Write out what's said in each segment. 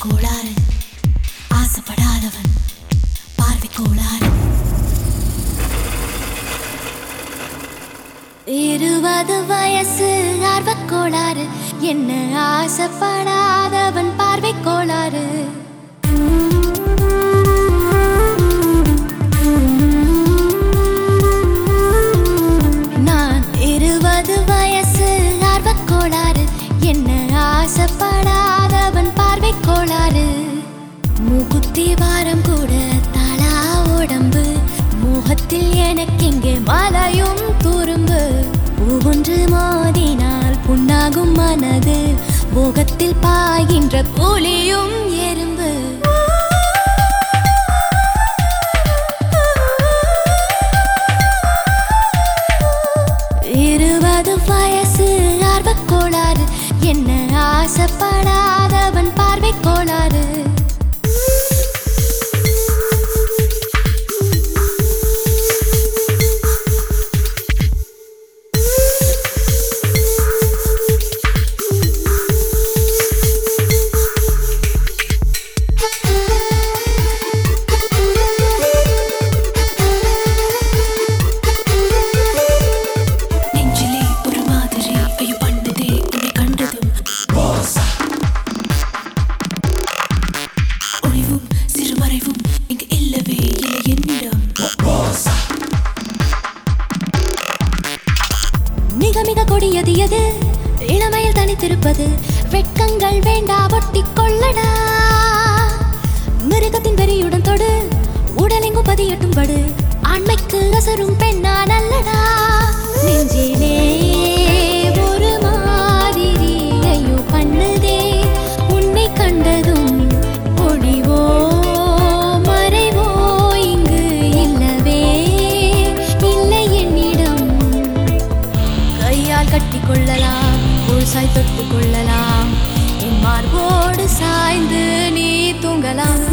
கோளாறு ஆசைப்படாதவன் பார்வை கோளாறு இருபது வயசு ஆர்வக் கோளாறு என்ன ஆசைப்படாதவன் பார்வை கோளாறு நான் இருபது வயசு ஆர்வக் கோளாறு என்ன ஆசைப்படாதவன் பார்வை கோளாறு மூக்குத்தி வாரம் கூட தலா உடம்பு முகத்தில் எனக்கெங்கே மலையும் துரும்பு ஒவ்வொன்று மோதினால் புண்ணாகும் மனது முகத்தில் பாய்கின்ற புலியும் எறும்பு இருபது வயசு ஆர்வக் கோளாறு என்ன ஆசைப்படாதவன் பார்வை கோளாறு நெஞ்சிலே ஒரு மாதிரி ஐயோ பண்ணுதே உன்னை கண்டதும் ஒளிவும் சிறுமறைவும் இங்கு இல்லவே இல்லை என்னிடம் மிக மிக கொடியது எது இளமையில் தனித்திருப்பது வெட்கங்கள் வேண்டா ஒட்டிக் கொள்ளடா மிருகத்தின் வெறியுடன் தொடு உடலெங்கும் பதியட்டும் படு ஆண்மைக்கு அசரும் பெண்ணா நல்லடா நெஞ்சிலே ஒரு மாதிரி ஐயோ பண்ணுதே உன்னை கண்டதும் ஒளிவோ மறைவோ இங்கு இல்லவே இல்லை என்னிடம் கையால் கட்டி கொள்ளலாம் முழுசாய் தொட்டு கொள்ளலாம் என் மார்போடு சாய்ந்து நீ தூங்கலாம்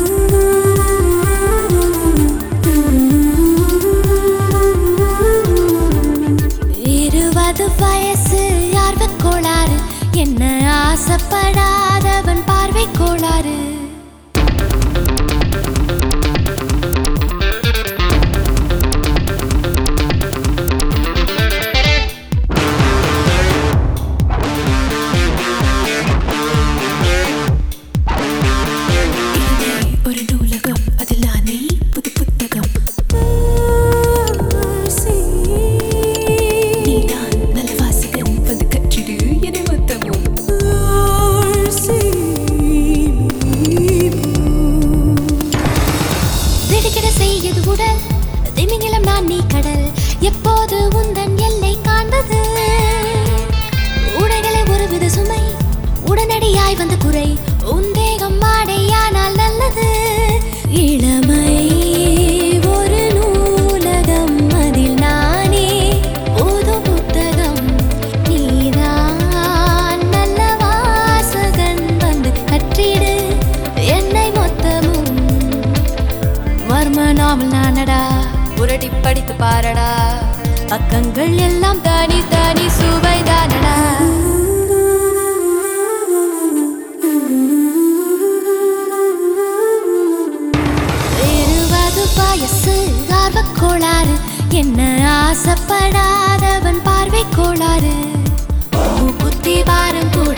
இருபது வயசு ஆர்வக் கோளாறு என்ன ஆசைப்படாதவன் பார்வை கோளாறு இதுவே ஒரு நூலகம் அதில் நானே புது புத்தகம் நீதான் நல்ல வாசகன் வந்து கற்றிடு என மொத்தமும் திடுக்கிட செய்யது உடல் திமிங்கிலம் நான் நீ கடல் எப்போது உந்தன் எல்லை காண்பது உடைகளை ஒருவித சுமை உடனடியாய் வந்த குறை உந்தேகம் மாடையானால் நல்லது இளமை ஒரு நூலகம் அதில் நானே புது புத்தகம் நீதான் நல்ல வாசகன் வந்து கற்றிடு என்னை மொத்தமும் மர்ம நாவல் நானடா புரட்டி படித்து பாரடா பக்கங்கள் எல்லாம் தனி தனி சுவைதானடா இருபது வயசு ஆர்வக் கோளாறு என்ன ஆசைப்படாதவன் பார்வை கோளாறு புத்தி வாரம் கூட